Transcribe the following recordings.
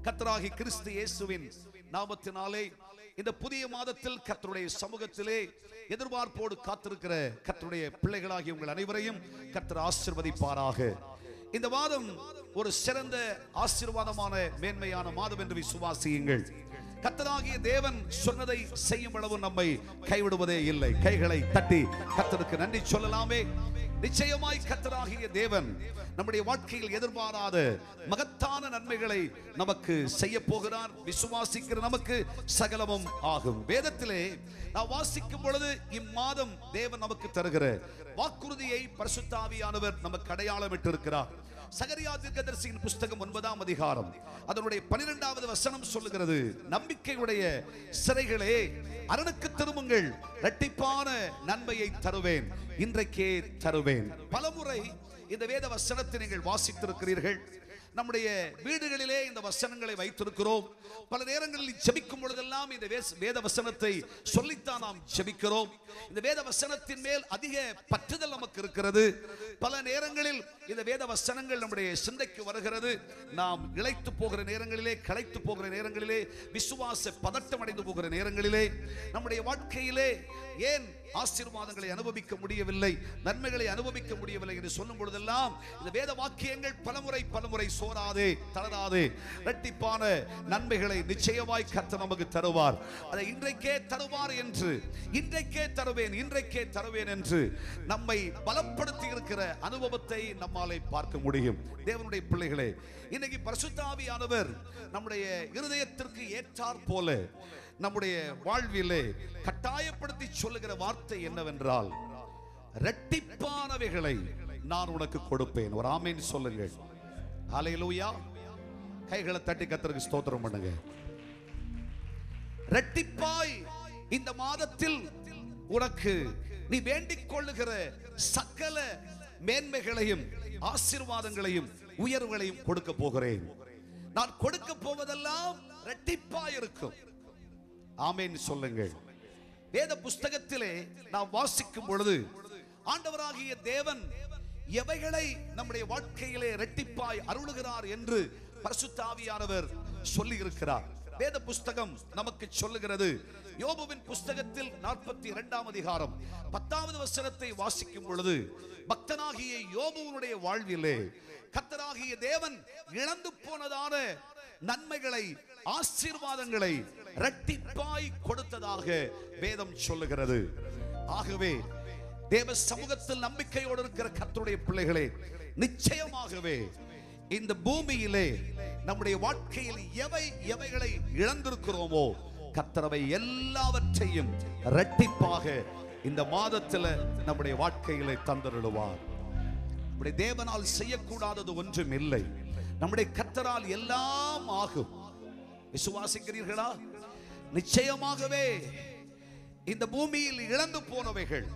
கர்த்தராகி கிறிஸ்து இயேசுவின் நாமத்தினாலே இந்த புதிய மாதத்தில் கர்த்தருடைய சமூகத்திலே எதிர்பார்ப்போடு காத்திருக்கிற கர்த்தருடைய பிள்ளைகளாகிய உங்கள் அனைவரையும் கர்த்தர் ஆசிர்வதிப்பாராக இந்த மாதம் ஒரு சிறந்த ஆசீர்வாதமான மேன்மையான மாதம் என்று விசுவாசியுங்கள் கர்த்தராகிய தேவன் சொன்னதை செய்யும் அளவு நம்மை கைவிடுவதே இல்லை கைகளை தட்டி கர்த்தருக்கு நன்றி சொல்லலாமே நிச்சயமாய் கர்த்தராகிய தேவன் நம்முடைய வாழ்க்கையில் எதிர்பாராத மகத்தான நன்மைகளை நமக்கு செய்ய போகிறார் விசுவாசிக்கிற நமக்கு சகலமும் ஆகும் வேதத்திலே நாம் வாசிக்கும் பொழுது இம்மாதம் தேவன் நமக்கு தருகிற வாக்குறுதியை பரிசுத்தாவியானவர் நமக்கு அடையாளமிட்டு இருக்கிறார் சகரியா தீர்க்கதரிசியின் புஸ்தகம் ஒன்பதாம் அதிகாரம் அதனுடைய பனிரெண்டாவது வசனம் சொல்லுகிறது நம்பிக்கையுடைய சிறைகளே அரணுக்கு திரும்புங்கள் இரட்டிப்பான நன்மையை தருவேன் இன்றைக்கே தருவேன் பலமுறை இந்த வேத வசனத்தை நீங்கள் வாசித்திருக்கிறீர்கள் நம்முடைய வீடுகளிலே இந்த வசனங்களை வைத்திருக்கிறோம் பல நேரங்களில் ஜெபிக்கும் பொழுதெல்லாம் இந்த வேஸ்- வேத வசனத்தை சொல்லித்தான் நாம் ஜெபிக்கிறோம் இந்த வேத வசனத்தின் மேல் அதிக பற்றுதல் நமக்கு இருக்கிறது பல நேரங்களில் இந்த வேத வசனங்கள் நம்முடைய சிந்தைக்கு வருகிறது நாம் இழைத்து போகிற நேரங்களிலே களைத்து போகிற நேரங்களிலே விசுவாச பதட்டம் அடைந்து போகிற நேரங்களிலே நம்முடைய வாழ்க்கையிலே ஏன் ஆசீர்வாதங்களை அனுபவிக்க முடியவில்லை நன்மைகளை அனுபவிக்க முடியவில்லை என்று சொல்லும் பொழுதெல்லாம் இந்த வேத வாக்கியங்கள் பலமுறை பலமுறை சோராதே தளராதே இரட்டிப்பான நன்மைகளை நிச்சயமாய் கர்த்தர் நமக்கு தருவார் அதை இன்றைக்கே தருவார் என்று இன்றைக்கே தருவேன் இன்றைக்கே தருவேன் என்று நம்மை பலப்படுத்தி இருக்கிற அனுபவத்தை நம்மாலே பார்க்க முடியும் தேவனுடைய பிள்ளைகளே இன்னைக்கு பரிசுத்தாவியானவர் நம்முடைய இருதயத்திற்கு ஏற்றார் போல நம்முடைய வாழ்விலே கட்டாயப்படுத்தி சொல்லுகிற வார்த்தை என்னவென்றால் இரட்டிப்பானவைகளை நான் உனக்கு கொடுப்பேன் ஒரு ஆமீன் சொல்லுங்கள் ஹalleluya கைகளை தட்டி கத்தருக்கு ஸ்தோத்திரம் பண்ணுங்க இரட்டிப்பாய் இந்த மாதத்தில் உனக்கு நீ வேண்டிக் கொள்ளுகிற சகல மேன்மைகளையும் ஆசீர்வாதங்களையும் உயர்வுகளையும் கொடுக்க போகிறேன் நான் கொடுக்க போவதெல்லாம் இரட்டிப்பாய் இருக்கும் ஆமென் சொல்லுங்கள் வேத புஸ்தகத்திலே நாம் வாசிக்கும் பொழுது ஆண்டவராகிய தேவன் எவைகளை நம்முடைய வாழ்க்கையிலே இரட்டிப்பாய் அருளுகிறார் என்று பரிசுத்தாவியானவர் சொல்லி இருக்கிறார் வேத புஸ்தகம் நமக்கு சொல்லுகிறது யோபுவின் புஸ்தகத்தில் நாற்பத்தி இரண்டாம் அதிகாரம் பத்தாவது வசனத்தை வாசிக்கும் பொழுது பக்தனாகிய யோபுவனுடைய வாழ்விலே கத்தராகிய தேவன் இழந்து போனதான நன்மைகளை ஆசீர்வாதங்களை இரட்டிப்பாய் கொடுத்ததாக வேதம் சொல்லுகிறது ஆகவே தேவ சமூகத்தில் நம்பிக்கையோடு இருக்கிற கர்த்தருடைய பிள்ளைகளே நிச்சயமாகவே இந்த பூமியிலே நம்முடைய வாழ்க்கையில் எவை எவைகளை இழந்திருக்கிறோமோ கர்த்தரவை எல்லாவற்றையும் இரட்டிப்பாக இந்த மாதத்துல நம்முடைய வாழ்க்கையிலே தந்தருளுவார் நம்முடைய தேவனால் செய்யக்கூடாதது ஒன்றும் இல்லை நம்முடைய கர்த்தரால் எல்லாம் ஆகும் விசுவாசிக்கிறீர்களா நிச்சயமாகவே இந்த பூமியில் இழந்து போனவைகள்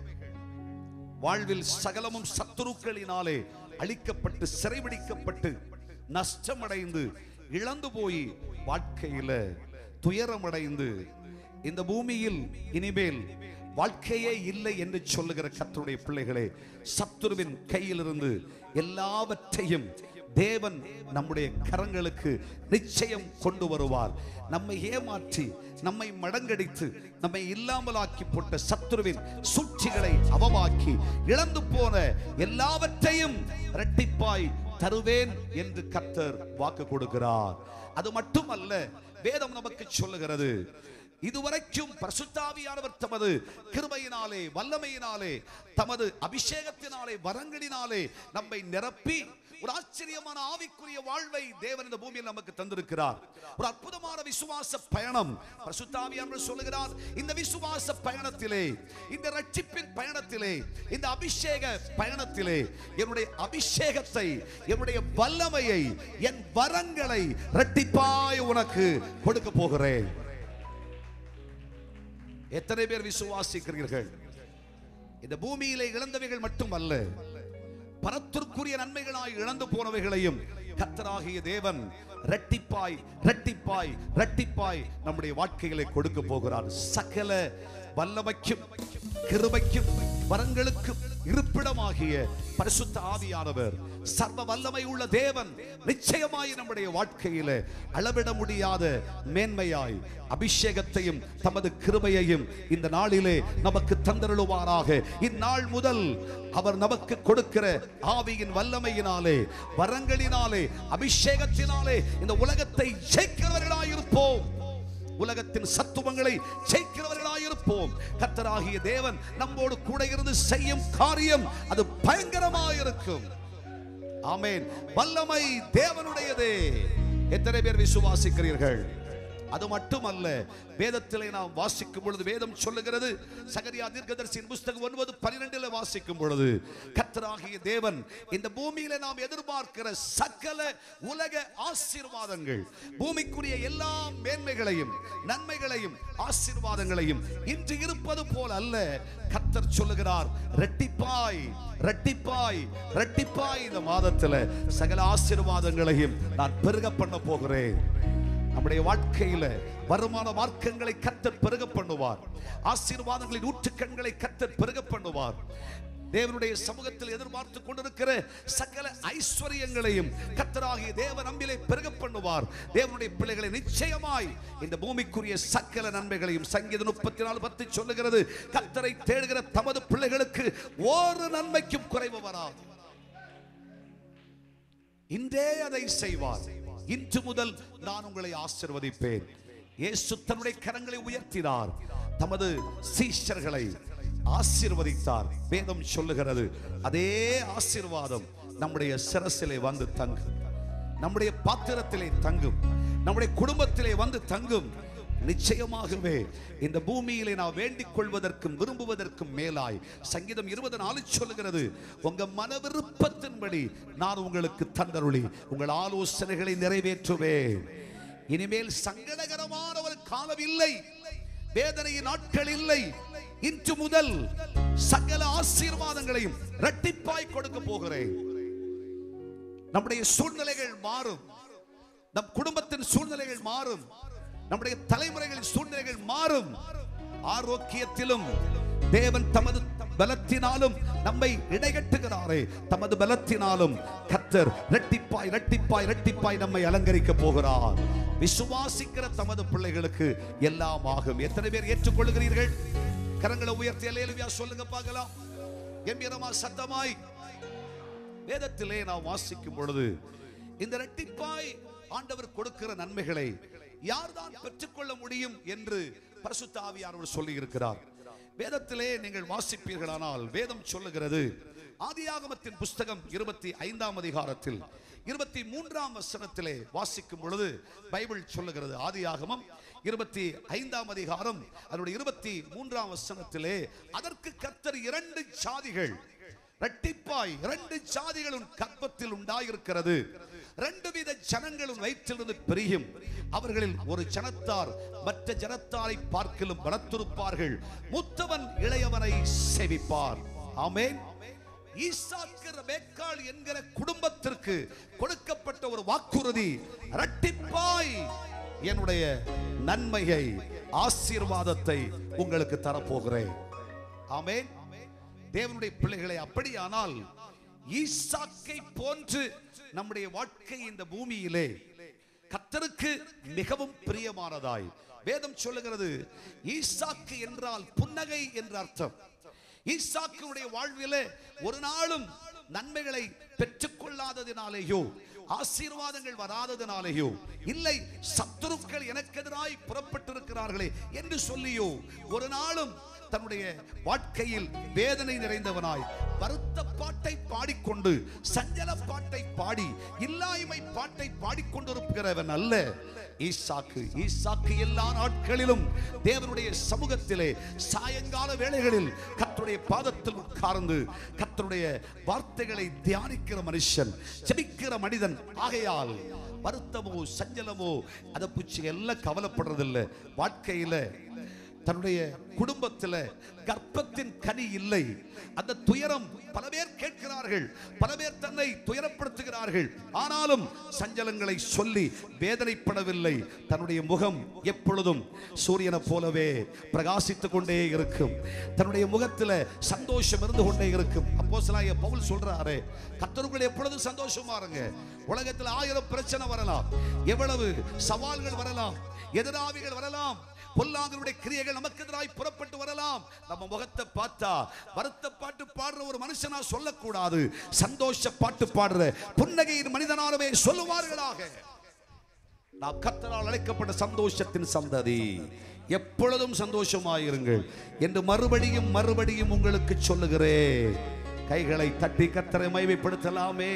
வாழ்வில் சகலமும் சத்துருக்களினாலே அழிக்கப்பட்டு சிறைபிடிக்கப்பட்டு நஷ்டமடைந்து இழந்து போய் வாழ்க்கையில துயரமடைந்து இந்த பூமியில் இனிமேல் வாழ்க்கையே இல்லை என்று சொல்லுகிற கர்த்தருடைய பிள்ளைகளே சத்துருவின் கையிலிருந்து எல்லாவற்றையும் தேவன் நம்முடைய கரங்களுக்கு நிச்சயம் கொண்டு வருவார் நம்மை ஏமாற்றி நம்மை மடங்கடித்து நம்மை இல்லாமலாக்கி போட்ட சத்துருவின் சூழ்ச்சிகளை அவமாக்கி இழந்து போன எல்லாவற்றையும் இரட்டிப்பாய் தருவேன் என்று கர்த்தர் வாக்கு கொடுக்கிறார் அது மட்டுமல்ல வேதம் நமக்கு சொல்லுகிறது இதுவரைக்கும் பரிசுத்தாவியானவர் தமது கிருபையினாலே வல்லமையினாலே தமது அபிஷேகத்தினாலே வரங்களினாலே நம்மை நிரப்பி ஒரு ஆச்சரியமான ஆவிக்குரிய வாழ்வை தேவன் இந்த பூமியில் நமக்கு தந்திருக்கிறார் ஒரு அற்புதமான விசுவாச பயணம் பரிசுத்தாவியானவர் சொல்லுகிறார் இந்த விசுவாச பயணத்திலே இந்த ரட்சிப்பின் பயணத்திலே இந்த அபிஷேக பயணத்திலே என்னுடைய அபிஷேகத்தை என்னுடைய வல்லமையை என் வரங்களை இரட்டிப்பாய் உனக்கு கொடுக்க போகிறேன் எத்தனை பேர் விசுவாசிக்கிறீர்கள் இந்த பூமியிலே இழந்தவைகள் மட்டுமல்ல பரத்திற்குரிய நன்மைகளாய் இழந்து போனவைகளையும் கத்தராகிய தேவன் இரட்டிப்பாய் இரட்டிப்பாய் இரட்டிப்பாய் நம்முடைய வாழ்க்கைகளை கொடுக்க போகிறார் சகல வல்லமைக்கும் கிருபைக்கும் வரங்களுக்கும் இருப்பிடமாகிய பரிசுத்த ஆவியானவர் சர்வ வல்லமை உள்ள தேவன் நிச்சயமாய் நம்முடைய வாழ்க்கையில அளவிட முடியாத மேன்மையாய் அபிஷேகத்தையும் தமது கிருபையையும் இந்த நாளிலே நமக்கு தந்தருளுவாராக இந்நாள் முதல் அவர் நமக்கு கொடுக்கிற ஆவியின் வல்லமையினாலே வரங்களினாலே அபிஷேகத்தினாலே இந்த உலகத்தை ஜெயிக்கிறவர்களாயிருப்போம் உலகத்தின் சத்துவங்களை ஜெயிக்கிறவர்களாயிருப்போம் கத்தராகிய தேவன் நம்மோடு கூட இருந்து செய்யும் காரியம் அது பயங்கரமாயிருக்கும் ஆமென் வல்லமை தேவனுடையதே எத்தனை பேர் விசுவாசிக்கிறீர்கள் அது மட்டுமல்ல வேதத்திலே நாம் வாசிக்கும் பொழுது வேதம் சொல்லுகிறது சகரியா தீர்க்கதரிசியின் புஸ்தகம் ஒன்பது பன்னிரெண்டுல வாசிக்கும் பொழுது கத்தராகிய தேவன் இந்த பூமியில நாம் எதிர்பார்க்கிற சகல உலக ஆசீர்வாதங்கள் பூமிக்குரிய எல்லா மேன்மைகளையும் நன்மைகளையும் ஆசீர்வாதங்களையும் இன்று இருப்பது போல அல்ல கத்தர் சொல்லுகிறார் ரெட்டிப்பாய் ரெட்டிப்பாய் ரெட்டிப்பாய் இந்த மாதத்துல சகல ஆசீர்வாதங்களையும் நான் பெருக பண்ண போகிறேன் நம்முடைய வாழ்க்கையில வருமான மார்க்கங்களை கத்தர் பெருக பண்ணுவார் ஆசீர்வாதங்களின் ஊற்றுக்கண்களை கத்தர் பெருக பண்ணுவார் தேவனுடைய சமூகத்தில் எதிர்பார்த்து கொண்டிருக்கிற சகல ஐஸ்வர்யங்களையும் கத்தராகிய தேவ நம்பிலே பெருக பண்ணுவார் தேவனுடைய பிள்ளைகளை நிச்சயமாய் இந்த பூமிக்குரிய சகல நன்மைகளையும் சங்கீத முப்பத்தி நாலு பத்து சொல்லுகிறது கத்தரை தேடுகிற தமது பிள்ளைகளுக்கு ஒரு நன்மைக்கும் குறைவு வராது இன்றே அதை செய்வார் இன்று முதல் நான் உங்களை ஆசிர்வதிப்பேன் இயேசு தன்னுடைய கரங்களை உயர்த்தினார் தமது சீஷர்களை ஆசீர்வதித்தார் வேதம் சொல்லுகிறது அதே ஆசீர்வாதம் நம்முடைய சிரசிலே வந்து தங்கும் நம்முடைய பாத்திரத்திலே தங்கும் நம்முடைய குடும்பத்திலே வந்து தங்கும் நிச்சயமாகவே இந்த பூமியிலே நான் வேண்டிக் கொள்வதற்கும் விரும்புவதற்கும் மேலாய் சங்கீதம் இருபது நாலு சொல்லுகிறது உங்க மன விருப்பத்தின்படி நான் உங்களுக்கு தந்தருளி உங்கள் ஆலோசனைகளை நிறைவேற்றுவேன் இனிமேல் சங்கடகரமான ஒரு காலம் இல்லை வேதனையின் நாட்கள் இல்லை இன்று முதல் சகல ஆசீர்வாதங்களையும் இரட்டிப்பாய் கொடுக்க போகிறேன் நம்முடைய சூழ்நிலைகள் மாறும் நம் குடும்பத்தின் சூழ்நிலைகள் மாறும் நம்முடைய தலைமுறைகளின் சூழ்நிலைகள் மாறும் ஆரோக்கியத்திலும் தேவன் தமது பலத்தினாலும் நம்மை இடைகட்டுகிறாரே தமது பலத்தினாலும் கத்தர் ரெட்டிப்பாய் ரெட்டிப்பாய் ரெட்டிப்பாய் நம்மை அலங்கரிக்க போகிறார் விசுவாசிக்கிற தமது பிள்ளைகளுக்கு எல்லாம் ஆகும் எத்தனை பேர் ஏற்றுக்கொள்ளுகிறீர்கள் கரங்களை உயர்த்தி அல்லேலுயா சொல்லுங்க பார்க்கலாம் கம்பீரமா சத்தமாய் வேதத்திலே நாம் வாசிக்கும் பொழுது இந்த இரட்டிப்பாய் ஆண்டவர் கொடுக்கிற நன்மைகளை யார்தான் பெற்றுக்கொள்ள முடியும் என்று பரிசுத்த ஆவியானவர் சொல்லி இருக்கிறார் வேதத்திலே நீங்கள் வாசிப்பீர்களானால் வேதம் சொல்லுகிறது ஆதியாகமத்தின் புஸ்தகம் இருபத்தி ஐந்தாம் அதிகாரத்தில் இருபத்தி மூன்றாம் வசனத்திலே வாசிக்கும் பொழுது பைபிள் சொல்லுகிறது ஆதியாகமம் இருபத்தி ஐந்தாம் அதிகாரம் அதனுடைய இருபத்தி மூன்றாம் வசனத்திலே அதற்கு கர்த்தர் இரண்டு சாதிகள் இரட்டிப்பாய் இரண்டு சாதிகளும் கற்பத்தில் உண்டாயிருக்கிறது ரெண்டு வித ஜனங்களும் வயிற்றிலிருந்து பிரியும் அவர்களில் ஒரு ஜனத்தார் மற்ற ஜனத்தாரை பார்க்கலும் பலத்திருப்பார்கள் மூத்தவன் இளையவனை சேவிப்பார் ஆமென் ஈசாக்கு ரெபெக்காள் என்கிற குடும்பத்திற்கு கொடுக்கப்பட்ட ஒரு வாக்குறுதி இரட்டிப்பாய் என்னுடைய நன்மையை ஆசீர்வாதத்தை உங்களுக்கு தரப்போகிறேன் ஆமென் தேவனுடைய பிள்ளைகளை அப்படியானால் ஈசாக்கை போன்று நம்முடைய வாழ்க்கை இந்த பூமியிலே கத்தருக்கு மிகவும் பிரியமானதாய் வேதம் சொல்லுகிறது ஈசாக்கு என்றால் புன்னகை என்று அர்த்தம் ஈசாக்கினுடைய வாழ்விலே ஒரு நாளும் நன்மைகளை பெற்றுக்கொள்ளாததினாலேயோ ஆசீர்வாதங்கள் வராததினாலேயோ இல்லை சத்துருக்கள் எனக்கு எதிராய் புறப்பட்டிருக்கிறார்களே என்று சொல்லியோ ஒரு நாளும் தன்னுடைய வாழ்க்கையில் வேதனை நிறைந்தவனாய் வருத்த பாட்டை பாடிக்கொண்டு சஞ்சல பாட்டை பாடி இல்லாய்மை பாட்டை பாடிக்கொண்டிருக்கிறவன் அல்ல ஈசாக்கு ஈசாக்கு எல்லா நாட்களிலும் தேவனுடைய சமூகத்திலே சாயங்கால வேளைகளில் கர்த்தருடைய பாதத்தில் உட்கார்ந்து கர்த்தருடைய வார்த்தைகளை தியானிக்கிற மனுஷன் ஜெபிக்கிற மனிதன் ஆகையால் வருத்தமோ சஞ்சலமோ அதை பூச்சி எல்லாம் கவலைப்படுறதில்லை வாழ்க்கையில தன்னுடைய குடும்பத்துல கர்ப்பத்தின் கனி இல்லை அந்த துயரம் பல பேர் கேட்கிறார்கள் பல பேர் தன்னை துயரப்படுத்துகிறார்கள் ஆனாலும் சஞ்சலங்களை சொல்லி வேதனைப்படவில்லை தன்னுடைய முகம் எப்பொழுதும் சூரியனை போலவே பிரகாசித்துக் கொண்டே இருக்கும் தன்னுடைய முகத்துல சந்தோஷம் இருந்து கொண்டே இருக்கும் அப்போ பவுல் சொல்றாரு கத்தருக்குள் எப்பொழுதும் சந்தோஷமா இருங்க உலகத்தில் ஆயிரம் பிரச்சனை வரலாம் எவ்வளவு சவால்கள் வரலாம் எதிராவிகள் வரலாம் பொல்லாதவருடைய கிரியைகள் நமக்கு எதிராய் புறப்பட்டு வரலாம் நம்ம முகத்தை பார்த்தா வருத்த பாட்டு பாடுற ஒரு மனுஷனா சொல்லக்கூடாது சந்தோஷ பாட்டு பாடுற புன்னகையின் மனிதனாகவே சொல்லுவார்களாக நாம் கத்தரால் அழைக்கப்பட்ட சந்தோஷத்தின் சந்ததி எப்பொழுதும் சந்தோஷமாயிருங்கள் என்று மறுபடியும் மறுபடியும் உங்களுக்கு சொல்லுகிறேன் கைகளை தட்டி கத்தரை மைமைப்படுத்தலாமே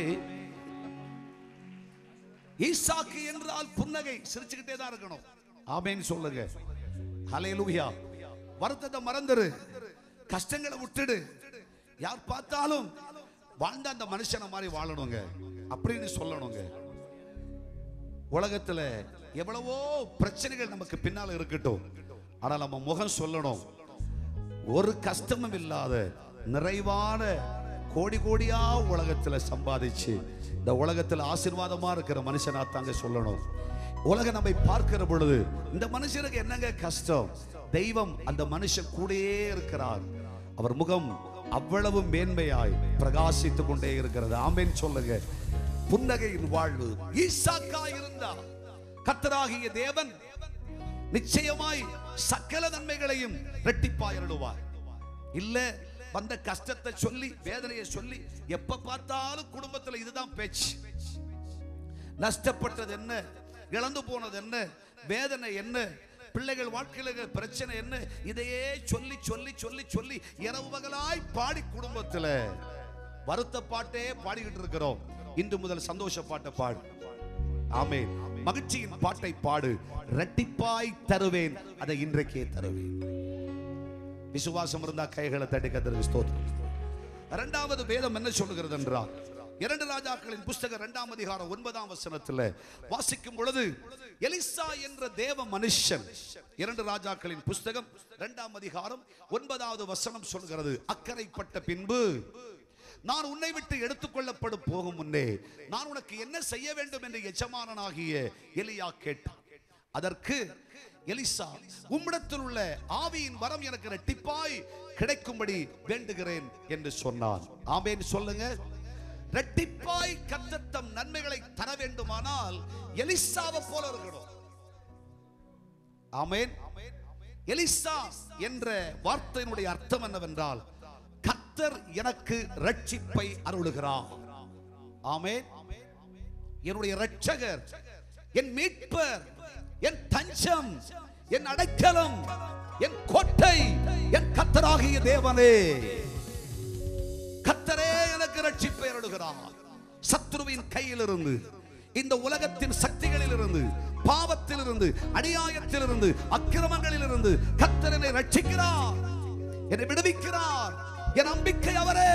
ஈசாக்கு என்றால் புன்னகை சிரிச்சுக்கிட்டே தான் இருக்கணும் ஆமேன்னு சொல்லுங்க ஹalleluya வருத்தத்தை மறந்துரு கஷ்டங்களை விட்டுடு யார் பார்த்தாலும் வாழ்ந்த அந்த மனுஷனை மாதிரி வாழணுங்க அப்படின்னு சொல்லணுங்க உலகத்துல எவ்வளவோ பிரச்சனைகள் நமக்கு பின்னால இருக்கட்டும் ஆனா நம்ம முகம் சொல்லணும் ஒரு கஷ்டமும் இல்லாத நிறைவான கோடி கோடியா உலகத்துல சம்பாதிச்சு இந்த உலகத்துல ஆசீர்வாதமா இருக்கிற மனுஷனா தாங்க சொல்லணும் உலகம் நம்மை பார்க்கிற பொழுது இந்த மனுஷனுக்கு என்னங்க கஷ்டம் தெய்வம் அந்த மனுஷன் கூடயே இருக்கிறார் அவர் முகம் அவ்வளவு மேன்மையாய் பிரகாசித்துக் கொண்டே இருக்கிறது ஆமேன் சொல்லுங்க புன்னகையின் வாழ்வு ஈசாக்கா இருந்தார் கத்தராகிய தேவன் நிச்சயமாய் சகல நன்மைகளையும் ரெட்டிப்பாய் அருளுவார் இல்ல வந்த கஷ்டத்தை சொல்லி வேதனையை சொல்லி எப்ப பார்த்தாலும் குடும்பத்துல இதுதான் பேச்சு நஷ்டப்பட்டது என்ன இழந்து போனது என்ன வேதனை என்ன பிள்ளைகள் வாழ்க்கையில இருக்கிற பிரச்சனை என்ன இதையே சொல்லி சொல்லி சொல்லி சொல்லி இரவு பகலாய் பாடி குடும்பத்துல வருத்த பாட்டே பாடிக்கிட்டு இருக்கிறோம் இன்று முதல் சந்தோஷ பாட்டை பாடு ஆமென் மகிழ்ச்சியின் பாட்டை பாடு ரெட்டிப்பாய் தருவேன் அதை இன்றைக்கே தருவேன் விசுவாசம் இருந்தா கைகளை தட்டி கத்தருக்கு ஸ்தோத்திரம் இரண்டாவது வேதம் என்ன சொல்லுகிறது என்றால் இரண்டு ராஜாக்களின் புஸ்தகம் இரண்டாம் அதிகாரம் ஒன்பதாம் வசனத்தில் வாசிக்கும் பொழுது எலிசா என்ற தேவ மனுஷன் இரண்டு ராஜாக்களின் புஸ்தகம் இரண்டாம் அதிகாரம் ஒன்பதாவது வசனம் சொல்கிறது அக்கறைப்பட்ட பின்பு நான் உன்னை விட்டு எடுத்துக்கொள்ளப்படும் போகும் முன்னே நான் உனக்கு என்ன செய்ய வேண்டும் என்று எஜமானனாகிய எலியா கேட்டான் அதற்கு எலிசா உம்மிடத்தில் உள்ள ஆவியின் வரம் எனக்கு ரெட்டிப்பாய் கிடைக்கும்படி வேண்டுகிறேன் என்று சொன்னான் ஆமேன் சொல்லுங்க ரெட்டிப்பாய் கத்தத்தம் நன்மைகளை தர வேண்டுமானால் எலிசாவை போல இருக்கணும் ஆமேன் எலிசா என்ற வார்த்தையினுடைய அர்த்தம் என்னவென்றால் கத்தர் எனக்கு ரட்சிப்பை அருளுகிறார் ஆமேன் என்னுடைய ரட்சகர் என் மீட்பர் என் தஞ்சம் என் அடைக்கலம் என் கோட்டை என் கத்தராகிய தேவனே கத்தரே எனக்கு ரட்சிப்பை அருளுகிறார் சத்ருவின் கையிலிருந்து இந்த உலகத்தின் சக்திகளிலிருந்து பாவத்திலிருந்து அநியாயத்திலிருந்து அக்கிரமங்களிலிருந்து கத்தர் என்னை ரட்சிக்கிறார் என்னை விடுவிக்கிறார் என் நம்பிக்கை அவரே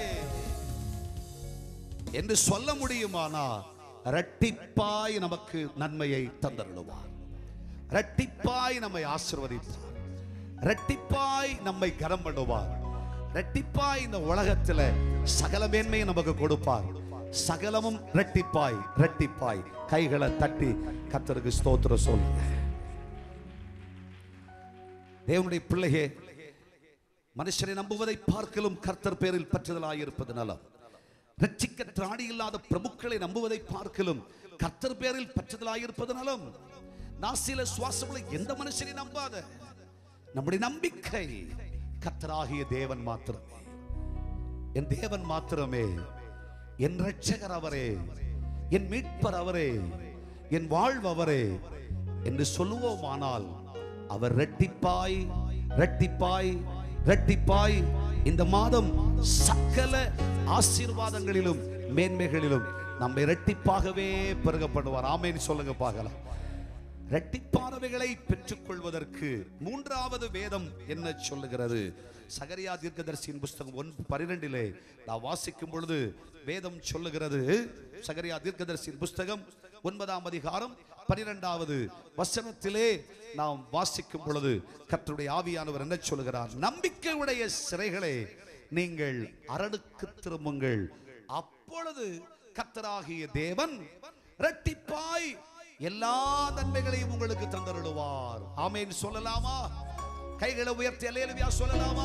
என்று சொல்ல முடியுமானா இரட்டிப்பாய் நமக்கு நன்மையை தந்தருளுவார் இரட்டிப்பாய் நம்மை ஆசிர்வதிப்பார் இரட்டிப்பாய் நம்மை கரம் பண்ணுவார் இரட்டிப்பாய் இந்த உலகத்துல சகல மேன்மையை நமக்கு கொடுப்பார் சகலமும் இரட்டிப்பாய் இரட்டிப்பாய் கைகளை தட்டி கத்தருக்கு ஸ்தோத்திரம் சொல்லுங்க தேவனுடைய பிள்ளையே மனுஷனை நம்புவதை பார்க்கலும் கர்த்தர் பேரில் பற்றுதலாயிருப்பது நலம் ரட்சிக்க திராணி இல்லாத பிரபுக்களை நம்புவதை பார்க்கலும் கர்த்தர் பேரில் பற்றுதலாயிருப்பது நலம் நாசில சுவாசமுள்ள எந்த மனுஷனை நம்பாத நம்முடைய நம்பிக்கை கர்த்தராகிய தேவன் மாத்திரமே என் தேவன் மாத்திரமே என் ரட்சகர் அவரே என் மீட்பர் அவரே என் வாழ்வு அவரே என்று சொல்லுவோமானால் அவர் ரெட்டிப்பாய் ரெட்டிப்பாய் ரெட்டிப்பாய் இந்த மாதம் சகல ஆசீர்வாதங்களிலும் மேன்மைகளிலும் நம்மை ரெட்டிப்பாகவே பெருகப்படுவார் ஆமேன்னு சொல்லுங்க பார்க்கலாம் ரெட்டிப்பானவைகளை பெற்றுக்கொள்வதற்கு மூன்றாவது வேதம் என்ன சொல்லுகிறது சகரியா தீர்க்கதரிசியின் புஸ்தகம் ஒன் பனிரெண்டிலே நான் வாசிக்கும் பொழுது வேதம் சொல்லுகிறது சகரியா தீர்க்கதரிசியின் புஸ்தகம் ஒன்பதாம் அதிகாரம் பனிரெண்டாவது வசனத்திலே நாம் வாசிக்கும் பொழுது கர்த்தருடைய ஆவியானவர் என்ன சொல்கிறார் நம்பிக்கையுடைய சிறைகளே நீங்கள் அரணுக்கு திரும்புங்கள் அப்பொழுது கர்த்தராகிய தேவன் இரட்டிப்பாய் எல்லா நன்மைகளையும் உங்களுக்கு தந்தருடுவார் ஆமென் சொல்லலாமா கைகளை உயர்த்தி அல்லேலுயா சொல்லலாமா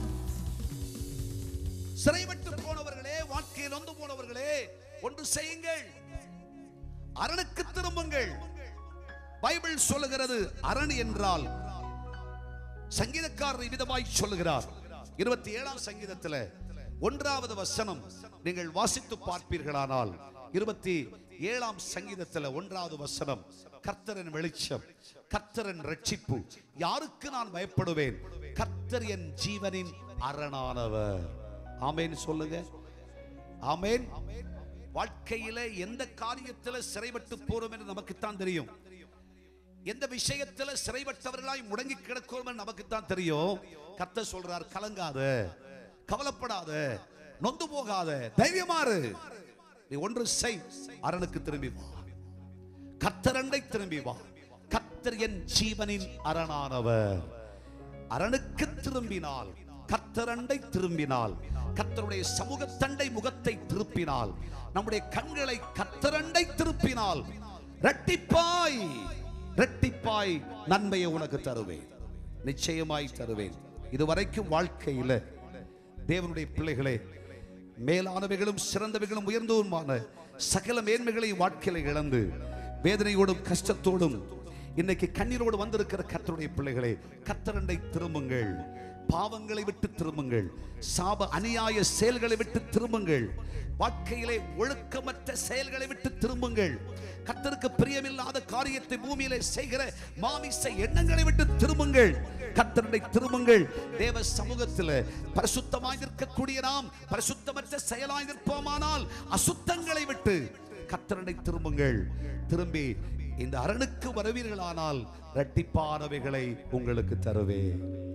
சிறைவிட்டு போனவர்களே வாழ்க்கையில் வந்து போனவர்களே ஒன்று செய்யுங்கள் அரணுக்கு திரும்புங்கள் பைபிள் சொல்லுகிறது அரண் என்றால் சங்கீதக்காரர் விதமாய் சொல்லுகிறார் இருபத்தி ஏழாம் சங்கீதத்துல ஒன்றாவது வசனம் நீங்கள் வாசித்து பார்ப்பீர்களானால் இருபத்தி ஏழாம் சங்கீதத்துல ஒன்றாவது வசனம் கர்த்தரின் வெளிச்சம் கர்த்தரின் ரட்சிப்பு யாருக்கு நான் பயப்படுவேன் கர்த்தர் என் ஜீவனின் அரணானவர் ஆமேன் சொல்லுங்க ஆமேன் வாழ்க்கையில எந்த காரியத்துல சிறைப்பட்டு போறோம் என்று நமக்குத்தான் தெரியும் எந்த விஷயத்துல சிறைப்பட்டவர்களாய் முடங்கி கிடக்கிறோம் என்று நமக்குத்தான் தெரியும் கத்த சொல்றார் கலங்காத கவலைப்படாத நொந்து போகாத தைரியமாறு நீ ஒன்று செய் அரணுக்கு திரும்பி வா கத்தரண்டை திரும்பி வா கத்தர் என் ஜீவனின் அரணானவர் அரணுக்கு திரும்பினால் கத்தரண்டை திரும்பினால் கத்தருடைய சமூகத்தண்டை முகத்தை திருப்பினால் நம்முடைய கண்களை கத்தரண்டை திருப்பினால் ரெட்டிப்பாய் ரெட்டிப்பாய் நன்மையை உனக்கு தருவேன் நிச்சயமாய் தருவேன் இதுவரைக்கும் வாழ்க்கையில தேவனுடைய பிள்ளைகளே மேலானவைகளும் சிறந்தவைகளும் உயர்ந்தவுமான சகல மேன்மைகளை வாழ்க்கையில இழந்து வேதனையோடும் கஷ்டத்தோடும் இன்னைக்கு கண்ணீரோடு வந்திருக்கிற கர்த்தருடைய பிள்ளைகளே கத்தரண்டை திரும்புங்கள் பாவங்களை விட்டு திரும்புங்கள் சாப அநியாய செயல்களை விட்டு திரும்புங்கள் வாழ்க்கையிலே ஒழுக்கமற்ற செயல்களை விட்டு திரும்புங்கள் கர்த்தருக்கு பிரியமில்லாத காரியத்தை பூமியிலே செய்கிற மாமிச எண்ணங்களை விட்டு திரும்புங்கள் கர்த்தருடைய திரும்புங்கள் தேவ சமூகத்தில் பரிசுத்தமாய் இருக்கக்கூடிய நாம் பரிசுத்தமற்ற செயலாய் நிற்போமானால் அசுத்தங்களை விட்டு கர்த்தருடைய திரும்புங்கள் திரும்பி இந்த அரணுக்கு வருவீர்களானால் இரட்டிப்பானவைகளை உங்களுக்கு தருவேன்